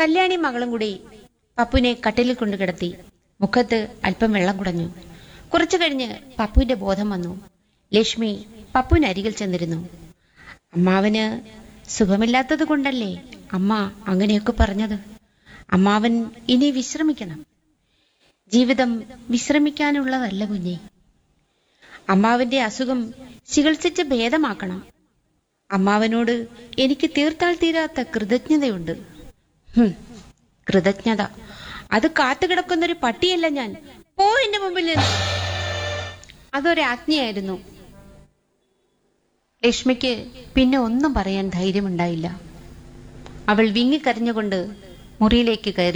കല്യാണി മകളും കൂടി പപ്പുവിനെ കട്ടിലിൽ കൊണ്ട് കിടത്തി മുഖത്ത് അല്പം വെള്ളം കുടഞ്ഞു കുറച്ചു കഴിഞ്ഞ് പപ്പുവിന്റെ ബോധം വന്നു ലക്ഷ്മി പപ്പുവിന് അരികിൽ ചെന്നിരുന്നു അമ്മാവന് സുഖമില്ലാത്തത് കൊണ്ടല്ലേ അമ്മ അങ്ങനെയൊക്കെ പറഞ്ഞത് അമ്മാവൻ ഇനി വിശ്രമിക്കണം ജീവിതം വിശ്രമിക്കാനുള്ളതല്ല കുഞ്ഞെ അമ്മാവന്റെ അസുഖം ചികിത്സിച്ച് ഭേദമാക്കണം അമ്മാവനോട് എനിക്ക് തീർത്താൽ തീരാത്ത കൃതജ്ഞതയുണ്ട് ഹും, കൃതജ്ഞത അത് കാത്തുകിടക്കുന്നൊരു പട്ടിയല്ല ഞാൻ പോ എന്റെ മുമ്പിൽ നിന്ന് അതൊരാജ്ഞയായിരുന്നു ലക്ഷ്മിക്ക് പിന്നെ ഒന്നും പറയാൻ ധൈര്യമുണ്ടായില്ല അവൾ വിങ്ങിക്കരഞ്ഞുകൊണ്ട് മുറിയിലേക്ക് കയറി